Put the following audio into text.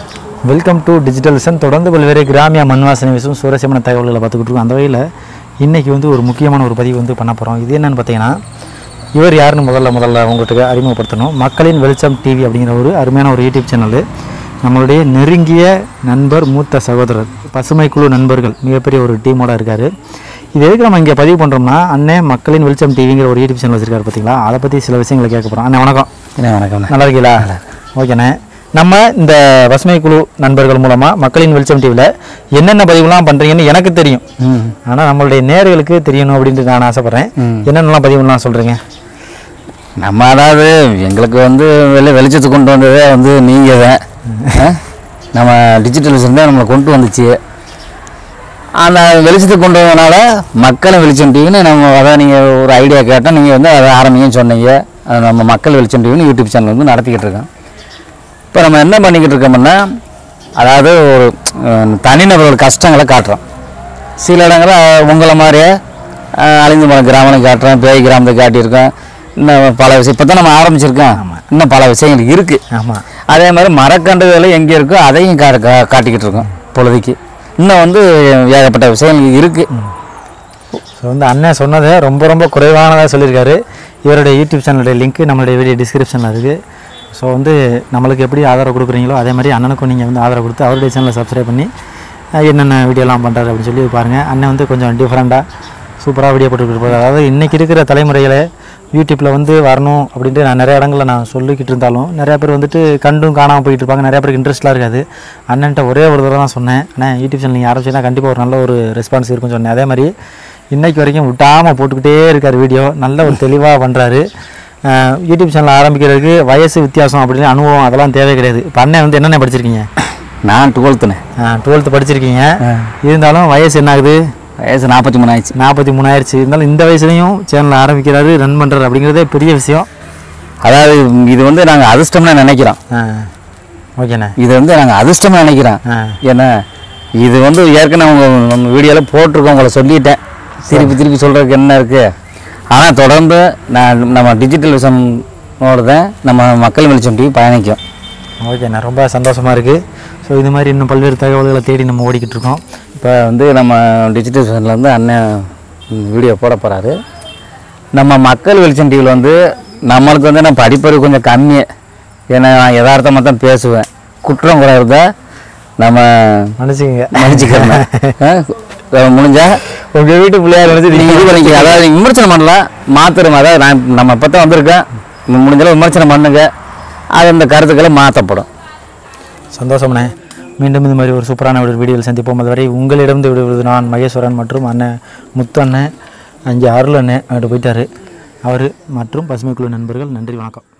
Welcome to digital vision தொடர்ந்து பல்வேறு கிராமிய மண்வாசனை விஷயம் சுவாரஸ்யமான தகவல்களை பார்த்துக்கிட்டு இருக்கோம் அந்த வகையில் இன்றைக்கி வந்து ஒரு முக்கியமான ஒரு பதிவு வந்து பண்ண போகிறோம் இது என்னென்னு பார்த்தீங்கன்னா இவர் யாருன்னு முதல்ல முதல்ல உங்களுக்கு அறிமுகப்படுத்தணும் மக்களின் வெளிச்சம் டிவி அப்படிங்கிற ஒரு அருமையான ஒரு யூடியூப் சேனல் நம்மளுடைய நெருங்கிய நண்பர் மூத்த சகோதரர் பசுமை குழு நண்பர்கள் மிகப்பெரிய ஒரு டீமோட இருக்கார் இது எதுக்கு நம்ம இங்கே பதிவு பண்ணுறோம்னா அண்ணே மக்களின் வெளிச்சம் டிவிங்கிற ஒரு யூடியூப் சேனல் வச்சிருக்காரு பார்த்தீங்களா அதை பற்றி சில விஷயங்களை கேட்க போகிறோம் அண்ணே வணக்கம் என்ன வணக்கம்ண்ணே நல்லா இருக்கீங்களா ஓகேண்ணே நம்ம இந்த பசுமை குழு நண்பர்கள் மூலமாக மக்களின் வெளிச்சம் டிவியில் என்னென்ன பதிவுலாம் பண்ணுறீங்கன்னு எனக்கு தெரியும் ம் ஆனால் நம்மளுடைய நேர்களுக்கு தெரியணும் அப்படின்ட்டு நான் ஆசைப்பட்றேன் ம். என்னென்னலாம் பதிவுலாம் சொல்கிறீங்க நம்ம அதாவது எங்களுக்கு வந்து வெளி வெளிச்சத்துக்கு கொண்டு வந்ததே வந்து நீங்கள் தான் ஆ? நம்ம டிஜிட்டலிசம் தான் நம்மளை கொண்டு வந்துச்சு அந்த வெளிச்சத்துக்கு கொண்டு வந்தனால மக்களை வெளிச்சம் டிவின்னு நம்ம அதான் நீங்கள் ஒரு ஐடியா கேட்டால் நீங்கள் வந்து அதை ஆரம்பிங்கன்னு சொன்னீங்க அது நம்ம மக்கள் வெளிச்சம் டிவின்னு யூடியூப் சேனல் வந்து நடத்திக்கிட்டு இருக்கோம் இப்போ நம்ம என்ன பண்ணிக்கிட்டு இருக்கோம்னா அதாவது ஒரு அஹ், தனிநபரோட கஷ்டங்களை காட்டுறோம் சில இடங்களில் உங்களை மாதிரியே அஹ், அழிந்து போன கிராமம் காட்டுறோம் பேய் கிராமத்தை காட்டியிருக்கோம் இன்னும் பல விஷயம் இப்போ தான் நம்ம ஆரம்பிச்சிருக்கோம் இன்னும் பல விஷயங்கள் இருக்குது ஆமாம் அதே மாதிரி மரக்கன்றுகள் எங்கே இருக்கோ அதையும் கா கா- காட்டிக்கிட்டு இருக்கோம் பொழுதுக்கு இன்னும் வந்து ஏகப்பட்ட விஷயங்கள் இருக்குது ஸோ வந்து அண்ணன் சொன்னதை ரொம்ப ரொம்ப குறைவானதாக சொல்லியிருக்காரு இவருடைய யூடியூப் சேனலுடைய லிங்க் நம்மளுடைய வீடியோ டிஸ்கிரிப்ஷனில் இருக்குது ஸோ வந்து நம்மளுக்கு எப்படி ஆதரவு கொடுக்குறீங்களோ அதே மாதிரி அண்ணனுக்கும் நீங்கள் வந்து ஆதரவு கொடுத்து அவருடைய சேனலை சப்ஸ்கிரைப் பண்ணி அஹ், என்னென்ன வீடியோலாம் பண்ணுறாரு அப்படின்னு சொல்லி பாருங்கள் அண்ணன் வந்து கொஞ்சம் டிஃப்ரெண்ட்டாக சூப்பராக வீடியோ போட்டுக்கிட்டு இருப்பாரு அதாவது இன்றைக்கி இருக்கிற தலைமுறையில் யூடியூப்பில் வந்து வரணும் அப்படின்ட்டு நான் நிறைய இடங்களில் நான் சொல்லிக்கிட்டு இருந்தாலும் நிறைய பேர் வந்துட்டு கண்டும் காணாமல் போயிட்டு இருப்பாங்க நிறைய பேருக்கு இன்ட்ரெஸ்ட்லாம் இருக்காது அண்ணன்ட்ட ஒரே ஒரு தடவை தான் சொன்னேன் அண்ணா யூடியூப் சேனல் நீங்கள் ஆரம்பிச்சிங்கன்னா கண்டிப்பாக ஒரு நல்ல ஒரு ரெஸ்பான்ஸ் இருக்கும்னு சொன்னேன் அதே மாதிரி இன்னைக்கு வரைக்கும் விட்டாமல் போட்டுக்கிட்டே இருக்கார் வீடியோ நல்ல ஒரு தெளிவாக பண்ணுறாரு யூடியூப் சேனல் ஆரம்பிக்கிறதுக்கு வயசு வித்தியாசம் அப்படின்னு அனுபவம் அதெல்லாம் தேவை கிடையாது இப்போ அண்ணன் வந்து என்னென்ன படிச்சிருக்கீங்க நான் டுவெல்த்துனே டுவெல்த்து படிச்சிருக்கீங்க இருந்தாலும் வயசு என்ன ஆகுது வயசு நாற்பத்தி மூணு ஆயிடுச்சு நாற்பத்தி மூணு ஆயிடுச்சு இருந்தாலும் இந்த வயசுலையும் சேனல் ஆரம்பிக்கிறாரு ரன் பண்ணுறாரு அப்படிங்கிறதே பெரிய விஷயம் அதாவது இது வந்து நாங்கள் அதிர்ஷ்டம்னு நினைக்கிறோம் ஆ ஓகேண்ணே இது வந்து நாங்கள் அதிர்ஷ்டமாக நினைக்கிறோம் ஆ ஏன்னா இது வந்து ஏற்கனவே உங்க நம்ம வீடியோவில் போட்டிருக்கோம் உங்களை சொல்லிட்டேன் திருப்பி திருப்பி சொல்கிறதுக்கு என்ன இருக்குது ஆனால் தொடர்ந்து நான் நம்ம டிஜிட்டல் விஷனோட தான் நம்ம மக்கள் வெளிச்சம் டிவி பயணிக்கும் ஓகேண்ணே ரொம்ப சந்தோஷமாக இருக்குது ஸோ இது மாதிரி இன்னும் பல்வேறு தகவல்களை தேடி நம்ம ஓடிக்கிட்டு இருக்கோம் இப்போ வந்து நம்ம டிஜிட்டல் விஷனில் வந்து அண்ணன் வீடியோ போட போகிறாரு நம்ம மக்கள் வெளிச்சம் டிவியில் வந்து நம்மளுக்கு வந்து நான் படிப்பறிவு கொஞ்சம் கம்மி ஏன்னா நான் யதார்த்தமாக தான் பேசுவேன் குற்றம் குறை இருந்தால் நம்ம மன்னிச்சுக்கங்க மன்னிச்சுக்கிறேன் முடிஞ்சா உங்கள் வீட்டு பிள்ளையார் நினச்சி நீங்கள் இது பண்ணிக்க அதாவது நீங்க விமர்சனம் பண்ணலாம் மாத்திரம் அதாவது நான் நம்ம இப்போ தான் வந்திருக்கேன் நீங்க முடிஞ்ச அளவு விமர்சனம் பண்ணுங்க அது இந்த கருத்துக்களை மாற்றப்படும் சந்தோஷம்ண்ணே மீண்டும் இந்த மாதிரி ஒரு சூப்பரான ஒரு வீடியோவில் சந்திப்போம் அதுவரை உங்களிடம் விடுவது நான் மகேஸ்வரன் மற்றும் அண்ணன் முத்து அண்ணன் அஞ்சு அருள் அண்ணன் அங்கிட்டு போயிட்டாரு அவர் மற்றும் பசுமை குழு நண்பர்கள் நன்றி வணக்கம்